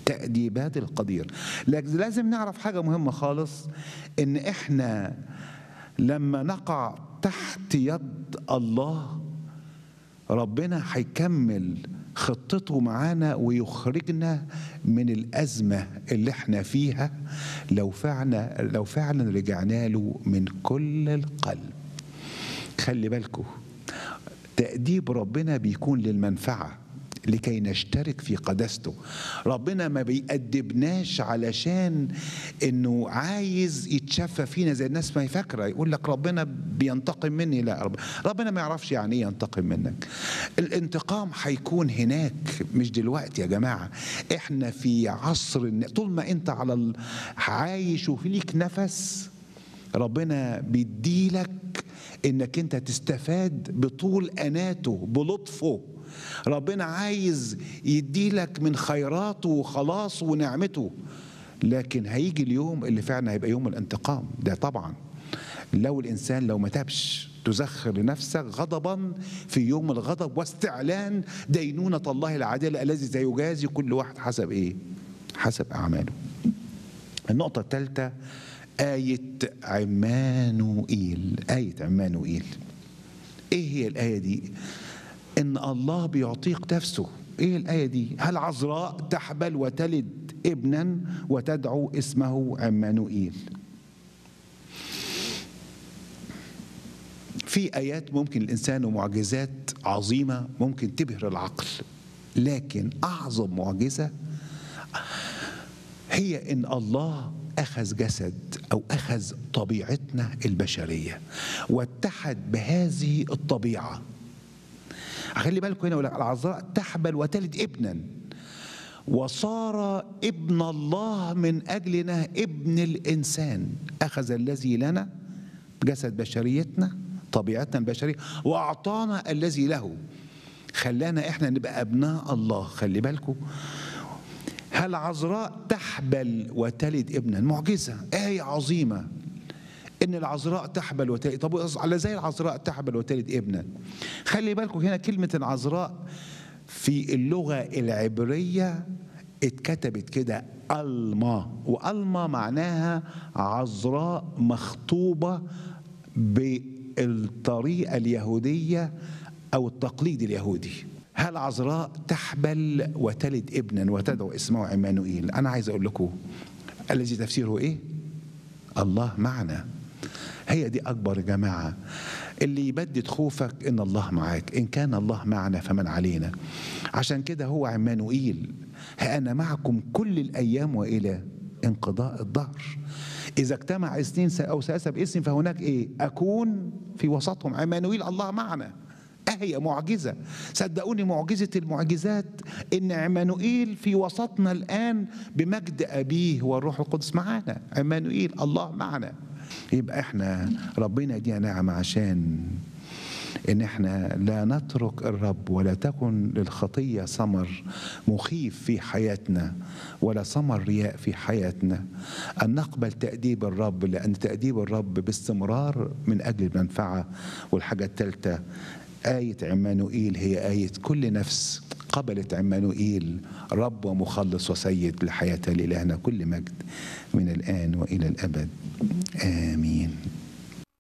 تأديبات القدير لكن لازم نعرف حاجة مهمة خالص إن إحنا لما نقع تحت يد الله ربنا هيكمل خطته معانا ويخرجنا من الأزمة اللي احنا فيها لو فعلا لو فعلا رجعنا له من كل القلب خلي بالكم تأديب ربنا بيكون للمنفعة لكي نشترك في قداسته ربنا ما بيأدبناش علشان انه عايز يتشفى فينا زي الناس ما هي فاكره يقول لك ربنا بينتقم مني لا رب. ربنا ما يعرفش يعني ايه ينتقم منك الانتقام هيكون هناك مش دلوقتي يا جماعه احنا في عصر الن- طول ما انت على ال- عايش وفي ليك نفس ربنا بيديلك انك انت تستفاد بطول اناته بلطفه ربنا عايز يديلك من خيراته وخلاصه ونعمته لكن هيجي اليوم اللي فعلا هيبقى يوم الانتقام ده طبعا لو الانسان لو ما تابش تزخر لنفسك غضبا في يوم الغضب واستعلان دينونة الله العادلة الذي سيجازي كل واحد حسب ايه حسب اعماله النقطة الثالثة آية عمانوئيل آية عمانوئيل إيه هي الآية دي؟ إن الله بيعطيك نفسه إيه الآية دي؟ هل عذراء تحبل وتلد ابنا وتدعو اسمه عمانوئيل في آيات ممكن الإنسان ومعجزات عظيمة ممكن تبهر العقل لكن أعظم معجزة هي ان الله اخذ جسد او اخذ طبيعتنا البشريه واتحد بهذه الطبيعه خلي بالكم هنا يقول لك العذراء تحبل وتلد ابنا وصار ابن الله من اجلنا ابن الانسان اخذ الذي لنا جسد بشريتنا طبيعتنا البشريه واعطانا الذي له خلانا احنا نبقى ابناء الله خلي بالكم هل عذراء تحبل وتلد ابنا معجزة آية عظيمة إن العذراء تحبل وتلد طب على زي العذراء تحبل وتلد ابنا خلي بالكم هنا كلمة العذراء في اللغة العبرية اتكتبت كده ألما وألما معناها عذراء مخطوبة بالطريقة اليهودية أو التقليد اليهودي هل عذراء تحبل وتلد ابنا وتدعو اسمه عمانوئيل انا عايز اقول لكم الذي تفسيره ايه الله معنا هي دي اكبر جماعه اللي يبدد خوفك ان الله معاك ان كان الله معنا فمن علينا عشان كده هو عمانوئيل ها انا معكم كل الايام والى انقضاء الدهر اذا اجتمع اثنين او ثلاثه باسم فهناك ايه اكون في وسطهم عمانوئيل الله معنا هي معجزة صدقوني معجزة المعجزات إن عمانوئيل في وسطنا الآن بمجد أبيه والروح القدس معنا عمانوئيل الله معنا يبقى احنا ربنا يدينا نعمة عشان ان احنا لا نترك الرب ولا تكن للخطيه ثمر مخيف في حياتنا ولا ثمر رياء في حياتنا ان نقبل تاديب الرب لان تاديب الرب باستمرار من اجل المنفعه والحاجه الثالثه آية عمانوئيل هي آية كل نفس قبلت عمانوئيل رب ومخلص وسيد لحياتها لإلهنا كل مجد من الآن وإلى الأبد آمين